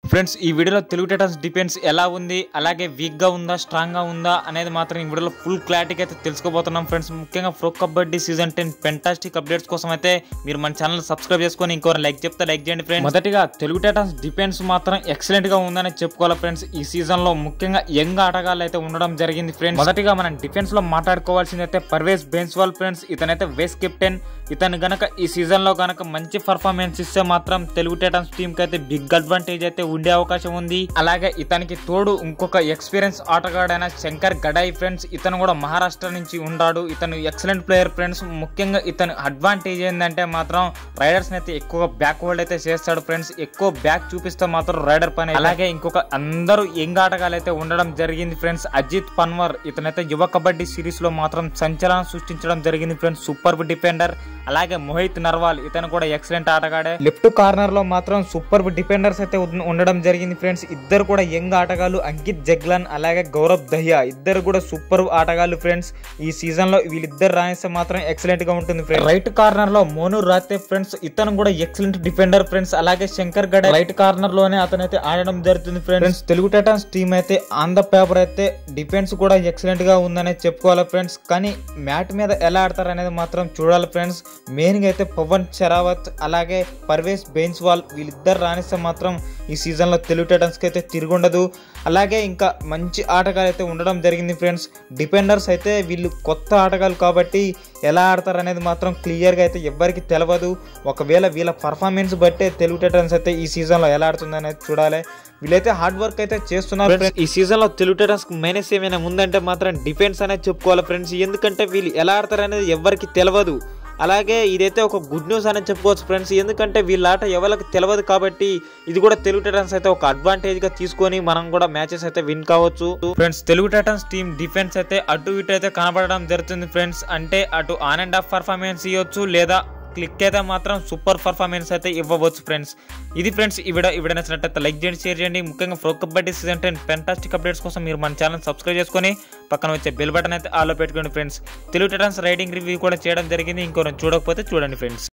friends ఈ వీడియోలో Telugu Titans defence ఎలా ఉంది అలాగే వీక్ గా ఉందా స్ట్రాంగ్ గా ఉందా అనేది మాత్రం ఈ వీడియోలో ఫుల్ క్లారిటీగా అయితే తెలుసుకోబోతున్నాం ఫ్రెండ్స్ ముఖ్యంగా pro Kabaddi season ten fantastic updates కోసం అయితే మీరు మన ఛానల్ సబ్స్క్రైబ్ చేసుకొని ఇంకోరు లైక్ చెప్తే లైక్ చేయండి ఫ్రెండ్స్ మొదటిగా తెలుగు టైటన్స్ డిఫెన్స్ మాత్రం ఎక్సలెంట్ గా ఉందని చెప్పుకోవాలి ఫ్రెండ్స్ ఈ సీజన్ లో ముఖ్యంగా యంగ్ ఆటగాళ్ళు అయితే ఉండడం జరిగింది ఫ్రెండ్స్ మొదటిగా మనం డిఫెన్స్ లో మాట్లాడుకోవాల్సింది అయితే పర్వేజ్ బెన్స్వాల్ ఫ్రెండ్స్ ఇతనైతే వేస్ కెప్టెన్ ఇతను గనక ఈ సీజన్ లో గనక మంచి పర్ఫార్మెన్స్ ఇస్తే మాత్రం తెలుగు టైటన్స్ టీమ్ కి అయితే బిగ్ అడ్వాంటేజ్ అయితే ఉండే అవకాశం ఉంది అలాగే ఇతనికి తోడు ఇంకొక ఎక్స్పీరియన్స్ ఆటగాడైన శంకర్ గడాయి ఫ్రెండ్స్ ఇతను కూడా మహారాష్ట్ర నుంచి ఉన్నాడు ఇతను ఎక్సలెంట్ ప్లేయర్ ఫ్రెండ్స్ ముఖ్యంగా ఇతను అడ్వాంటేజ్ ఏంటంటే మాత్రం రైడర్స్ అయితే ఎక్కువ బ్యాక్ హోల్డ్ అయితే చేస్తాడు ఫ్రెండ్స్ ఎక్కువ బ్యాక్ చూపిస్తే మాత్రం రైడర్ పని అలాగే ఇంకొక అందరూ యంగ్ ఆటగాళ్ళు అయితే ఉండడం జరిగింది ఫ్రెండ్స్ అజిత్ పన్వర్ ఇతనైతే యువ కబడ్డీ సిరీస్ లో మాత్రం సంచలనం సృష్టించడం జరిగింది ఫ్రెండ్స్ సూపర్ డిఫెండర్ అలాగే మోహిత్ నర్వాల్ ఇతను కూడా ఎక్సలెంట్ ఆటగాడే లెఫ్ట్ కార్నర్ లో మాత్రం సూపర్ డిఫెండర్స్ అయితే ఉన్- ఉండడం జరిగింది ఫ్రెండ్స్ ఇద్దరు కూడా యంగ్ ఆటగాళ్ళు అంకిత్ జగ్లన్ అలాగే గౌరవ్ దహియా ఇద్దరు కూడా సూపర్ ఆటగాళ్ళు ఫ్రెండ్స్ ఈ సీజన్ లో వీళ్ళిద్దరు రాణిస్తే మాత్రం ఎక్సలెంట్ గా ఉంటుంది ఫ్రెండ్స్ రైట్ కార్నర్ లో మోను రాతే ఫ్రెండ్స్ ఇతను కూడా ఎక్సలెంట్ డిఫెండర్ ఫ్రెండ్స్ అలాగే శంకర్ గడ రైట్ కార్నర్ లోనే అతనైతే ఆడడం జరుగుతుంది ఫ్రెండ్స్ తెలుగు టైటన్స్ టీమ్ అయితే ఆన్ ద పేపర్ అయితే డిఫెన్స్ కూడా ఎక్సలెంట్ గా ఉందనే చెప్పుకోవాలి ఫ్రెండ్స్ కానీ మ్యాట్ మీద ఎలా ఆడతారు అనేది మాత్రం చూడాలి ఫ్రెండ్స్ మెయిన్ గా అయితే పవన్ షరావత్ అలాగే పర్వేజ్ బెయిన్స్వాల్ వీళ్ళిద్దరు రాణిస్తే మాత్రం ఈ సీజన్ లో తెలుగు టైటన్స్ కి అయితే తిరుగుండదు అలాగే ఇంకా మంచి ఆటగాళ్ళు అయితే ఉండడం జరిగింది ఫ్రెండ్స్ డిఫెండర్స్ అయితే వీళ్ళు కొత్త ఆటగాళ్ళు కాబట్టి ఎలా ఆడతారు అనేది మాత్రం క్లియర్గా అయితే ఎవ్వరికి తెలియదు ఒకవేళ వీళ్ళ పర్ఫార్మెన్స్ బట్టే తెలుగు టైటన్స్ అయితే ఈ సీజన్లో ఎలా ఆడుతుంది అనేది చూడాలి వీళ్ళైతే హార్డ్ వర్క్ అయితే చేస్తున్నారు ఫ్రెండ్స్ ఈ సీజన్లో తెలుగు టైటన్స్ మైనస్ ఏమైనా ఉందంటే మాత్రం డిఫెన్స్ అనేది చెప్పుకోవాలి ఫ్రెండ్స్ ఎందుకంటే వీళ్ళు ఎలా ఆడతారు అనేది ఎవ్వరికి తెలియదు అలాగే ఇదైతే ఒక గుడ్ న్యూస్ అని చెప్పుకోవచ్చు ఫ్రెండ్స్ ఎందుకంటే వీళ్ళ ఆట ఎవరికి తెలియదు కాబట్టి ఇది కూడా తెలుగు టైటన్స్ అయితే ఒక అడ్వాంటేజ్ గా తీసుకొని మనం కూడా మ్యాచెస్ అయితే విన్ కావచ్చు friends Telugu Titans team defence అయితే అటు ఇటు అయితే కనబడడం జరుగుతుంది ఫ్రెండ్స్ అంటే అటు ఆన్ అండ్ ఆఫ్ పర్ఫార్మెన్స్ ఇవ్వచ్చు లేదా క్లిక్ అయితే మాత్రం సూపర్ పర్ఫార్మెన్స్ అయితే ఇవ్వవచ్చు ఫ్రెండ్స్ ఇది ఫ్రెండ్స్ ఈ వీడియో ఈ వీడియో నచ్చినట్లయితే లైక్ చేయండి షేర్ చేయండి ముఖ్యంగా pro Kabaddi season ten fantastic updates కోసం మీరు మన ఛానల్ సబ్స్క్రైబ్ చేసుకొని పక్కన వచ్చే బెల్ బటన్ అయితే ఆలో పెట్టుకోండి friends Telugu Titans raiding review కూడా చేయడం జరిగింది ఇంకో చూడకపోతే చూడండి ఫ్రెండ్స్